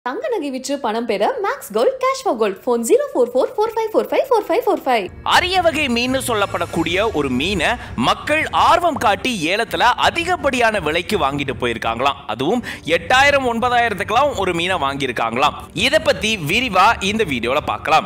தங்க நகை விற்று பணம் பெற Max Gold cash for gold phone zero four four four five four five four five four five அரிய வகை மீன் சொல்லப்படக்கூடிய ஒரு மீனை மக்கள் ஆர்வம் காட்டி ஏலத்துல அதிகப்படியான விலைக்கு வாங்கிட்டு போயிருக்காங்களாம் அதுவும் எட்டாயிரம் ஒன்பதாயிரத்துக்கெல்லாம் ஒரு மீனை வாங்கியிருக்காங்களாம் இதை பத்தி விரிவா இந்த வீடியோல பார்க்கலாம்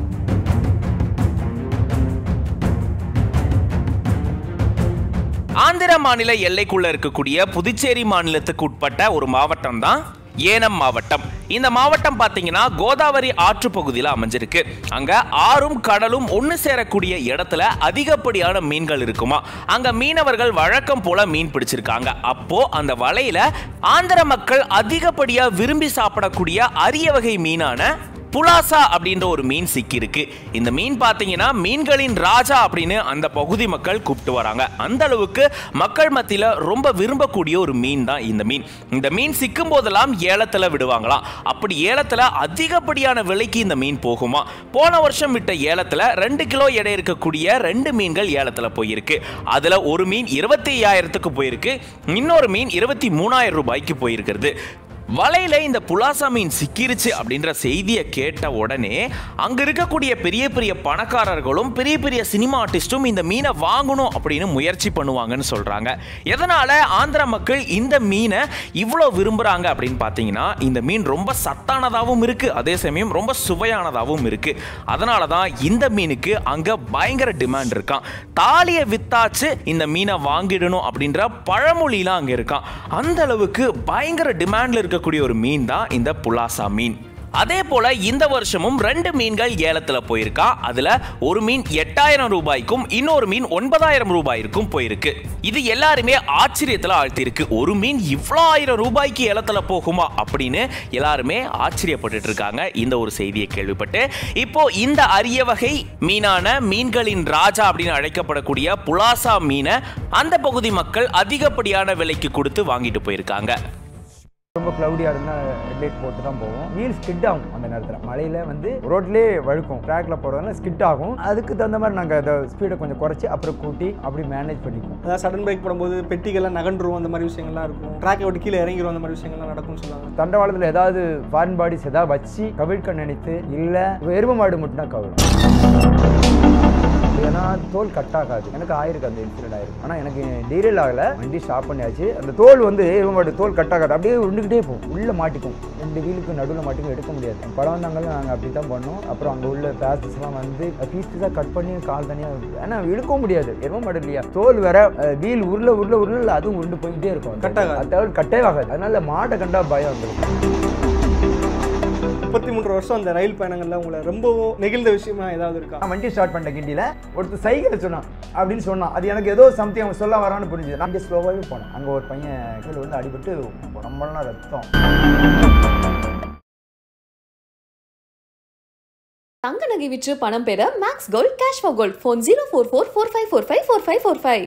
ஆந்திர மாநில எல்லைக்குள்ள இருக்கக்கூடிய புதுச்சேரி மாநிலத்துக்கு உட்பட்ட ஒரு மாவட்டம் தான் ஏனம் மாவட்டம் இந்த மாவட்டம் பார்த்தீங்கன்னா கோதாவரி ஆற்று பகுதியில் அமைஞ்சிருக்கு அங்க ஆறும் கடலும் ஒன்று சேரக்கூடிய இடத்துல அதிகப்படியான மீன்கள் இருக்குமா அங்க மீனவர்கள் வழக்கம் போல மீன் பிடிச்சிருக்காங்க அப்போ அந்த வலையில ஆந்திர மக்கள் அதிகப்படியா விரும்பி சாப்பிடக்கூடிய அரிய வகை மீனான புலாசா அப்படின்ற ஒரு மீன் சிக்கியிருக்கு இந்த மீன் பார்த்தீங்கன்னா மீன்களின் ராஜா அப்படின்னு அந்த பகுதி மக்கள் கூப்பிட்டு வராங்க அந்த அளவுக்கு மக்கள் மத்தியில் ரொம்ப விரும்பக்கூடிய ஒரு மீன் தான் இந்த மீன் இந்த மீன் சிக்கும் போதெல்லாம் ஏலத்தில் விடுவாங்களாம் அப்படி ஏலத்தில் அதிகப்படியான விலைக்கு இந்த மீன் போகுமா போன வருஷம் விட்ட ஏலத்தில் ரெண்டு கிலோ எடை இருக்கக்கூடிய ரெண்டு மீன்கள் ஏலத்தில் போயிருக்கு அதில் ஒரு மீன் இருபத்தி ஐயாயிரத்துக்கு போயிருக்கு இன்னொரு மீன் இருபத்தி மூணாயிரம் ரூபாய்க்கு போயிருக்கிறது வலையில இந்த புலாசா மீன் சிக்கிருச்சு அப்படின்ற செய்தியை கேட்ட உடனே அங்க இருக்கக்கூடிய பெரிய பெரிய பணக்காரர்களும் பெரிய பெரிய சினிமா ஆர்டிஸ்டும் இந்த மீனை வாங்கணும் அப்படின்னு முயற்சி பண்ணுவாங்கன்னு சொல்றாங்க எதனால ஆந்திர மக்கள் இந்த மீனை இவ்வளோ விரும்புறாங்க அப்படின்னு பார்த்தீங்கன்னா இந்த மீன் ரொம்ப சத்தானதாகவும் இருக்கு அதே சமயம் ரொம்ப சுவையானதாகவும் இருக்கு அதனால தான் இந்த மீனுக்கு அங்க பயங்கர டிமாண்ட் இருக்கான் தாலியை வித்தாச்சு இந்த மீனை வாங்கிடணும் அப்படின்ற பழமொழிலாம் அங்க இருக்கான் அந்த அளவுக்கு பயங்கர டிமாண்ட்ல இருக்கக்கூடிய ஒரு மீன் தான் இந்த புலாசா மீன் அதே போல இந்த வருஷமும் ரெண்டு மீன்கள் ஏலத்துல போயிருக்கா அதுல ஒரு மீன் எட்டாயிரம் ரூபாய்க்கும் இன்னொரு மீன் ஒன்பதாயிரம் ரூபாய்க்கும் போயிருக்கு இது எல்லாருமே ஆச்சரியத்துல ஆழ்த்திருக்கு ஒரு மீன் இவ்வளோ ஆயிரம் ரூபாய்க்கு ஏலத்துல போகுமா அப்படின்னு எல்லாருமே ஆச்சரியப்பட்டுட்டு இருக்காங்க இந்த ஒரு செய்தியை கேள்விப்பட்டு இப்போ இந்த அரிய வகை மீனான மீன்களின் ராஜா அப்படின்னு அழைக்கப்படக்கூடிய புலாசா மீனை அந்த பகுதி மக்கள் அதிகப்படியான விலைக்கு கொடுத்து வாங்கிட்டு போயிருக்காங்க ரொம்ப க்ளவுடியாக இருந்தால் ஹெட்லைட் போட்டு தான் போவோம் வீல் ஸ்கிட் ஆகும் அந்த நேரத்தில் மழையில் வந்து ரோட்லேயே வழுக்கும் ட்ராக்ல போகிறதுனால ஸ்கிட் ஆகும் அதுக்கு தகுந்த மாதிரி நாங்கள் அதை ஸ்பீடை கொஞ்சம் குறைச்சி அப்புறம் கூட்டி அப்படி மேனேஜ் பண்ணிக்குவோம் அதாவது சடன் பிரேக் போடும்போது பெட்டிகள்லாம் நகன்றுரும் அந்த மாதிரி விஷயங்கள்லாம் இருக்கும் ட்ராக்கை விட்டு கீழே இறங்கிரும் அந்த மாதிரி விஷயங்கள்லாம் நடக்கும்னு சொல்லுவாங்க தண்டவாளத்தில் ஏதாவது ஃபாரின் பாடிஸ் ஏதாவது வச்சு கவிழ்க்க நினைத்து இல்லை எரும மாடு மட்டும்தான் கவிழும் ஏன்னா தோல் கட் ஆகாது எனக்கு ஆயிருக்கு அந்த இன்சிடென்ட் ஆயிருக்கு ஆனால் எனக்கு டீரியல் ஆகலை வண்டி ஸ்டாப் பண்ணியாச்சு அந்த தோல் வந்து எரும மாடு தோல் கட் ஆகாது அப்படியே உண்டுக்கிட்டே போகும் உள்ளே மாட்டிக்கும் ரெண்டு வீலுக்கு நடுவில் மாட்டிக்கும் எடுக்க முடியாது படம் வந்தாங்களும் நாங்கள் அப்படி தான் பண்ணோம் அப்புறம் அங்கே உள்ள பேசஸ்லாம் வந்து பீஸ் பீஸாக கட் பண்ணி கால் தனியாக ஏன்னா இழுக்கவும் முடியாது எரும மாடு இல்லையா தோல் வேற வீல் உருள உருள உருள அதுவும் உருண்டு போயிட்டே இருக்கும் Cut ஆகாது. அது தவிர கட்டே ஆகாது அதனால மாட்டை கண்டா பயம் வந்துடும் முப்பத்தி மூன்று வருஷம் அந்த ரயில் பயணங்கள்ல உங்களை ரொம்பவும் நெகிழ்ந்த விஷயமா ஏதாவது இருக்கா நான் வண்டி ஸ்டார்ட் பண்ண கிண்டியில் ஒருத்தர் சைக்கிள் சொன்னான் அப்படின்னு சொன்னான் அது எனக்கு ஏதோ சம்திங் அவன் சொல்ல வரான்னு புரிஞ்சுது நான் ஸ்லோவாகவே போனேன் அங்கே ஒரு பையன் கீழே வந்து அடிபட்டு உடம்பெல்லாம் ரத்தம் தங்க நகை விற்று பணம் பெற Max Gold cash for gold phone zero four four four five four five four five four five